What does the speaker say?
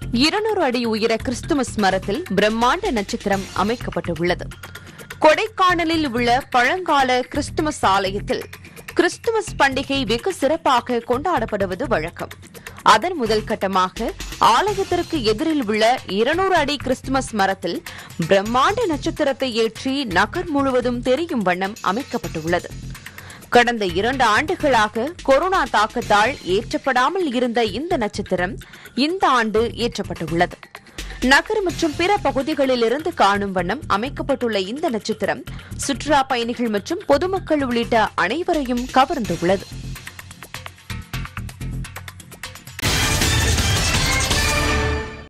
இருநூறு அடி உயர கிறிஸ்துமஸ் மரத்தில் பிரம்மாண்ட நட்சத்திரம் அமைக்கப்பட்டுள்ளது கொடைக்கானலில் உள்ள பழங்கால கிறிஸ்துமஸ் ஆலயத்தில் கிறிஸ்துமஸ் பண்டிகை வெகு சிறப்பாக கொண்டாடப்படுவது வழக்கம் அதன் முதல் கட்டமாக ஆலயத்திற்கு எதிரில் உள்ள இருநூறு அடி கிறிஸ்துமஸ் மரத்தில் பிரம்மாண்ட நட்சத்திரத்தை ஏற்றி நகர் முழுவதும் தெரியும் வண்ணம் அமைக்கப்பட்டுள்ளது கடந்த இரண்டு ஆண்டுகளாக கொரோனா தாக்கத்தால் ஏற்றப்படாமல் இருந்த இந்த நட்சத்திரம் இந்த ஆண்டு ஏற்றப்பட்டுள்ளது நகர் மற்றும் பிற பகுதிகளில் இருந்து காணும் வண்ணம் அமைக்கப்பட்டுள்ள இந்த நட்சத்திரம் சுற்றுலா பயணிகள் மற்றும் பொதுமக்கள் உள்ளிட்ட அனைவரையும் கவர்ந்துள்ளது